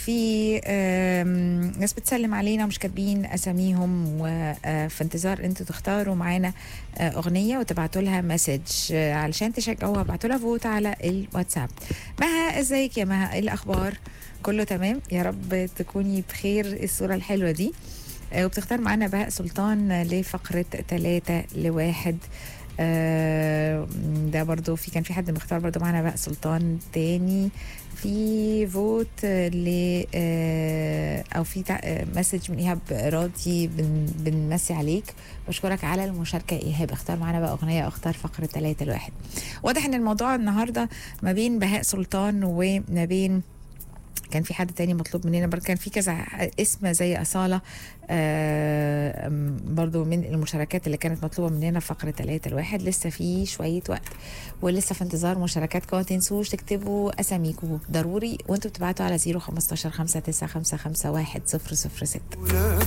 في آم، ناس بتسلم علينا ومش كاتبين اساميهم وفي انتظار انتوا تختاروا معانا آه، اغنيه وتبعتوا لها مسج آه، علشان تشجعوها ابعتوا لها فوت على الواتساب مها ازيك يا مها ايه الاخبار كله تمام يا رب تكوني بخير إيه الصوره الحلوه دي آه، وبتختار معانا بهاء سلطان لفقره ثلاثة لواحد آه، ده برضو في كان في حد مختار برضو معانا بهاء سلطان تاني في فوت آه، ل آه، او في تع- آه، مسج من ايهاب راضي بن بنمسي عليك بشكرك على المشاركه يا ايهاب اختار معانا بقى اغنيه اختار فقره ثلاثة لواحد واضح ان الموضوع النهارده ما بين بهاء سلطان وما بين كان في حد تاني مطلوب مننا برضه كان في كذا اسم زي أصالة آه، أم، برضو من المشاركات اللي كانت مطلوبة مننا فقرة ثلاثة الواحد لسه في شوية وقت ولسه في انتظار مشاركاتكم ما تنسوش تكتبوا أساميكم ضروري وانتوا بتبعتوا على 015 59551 006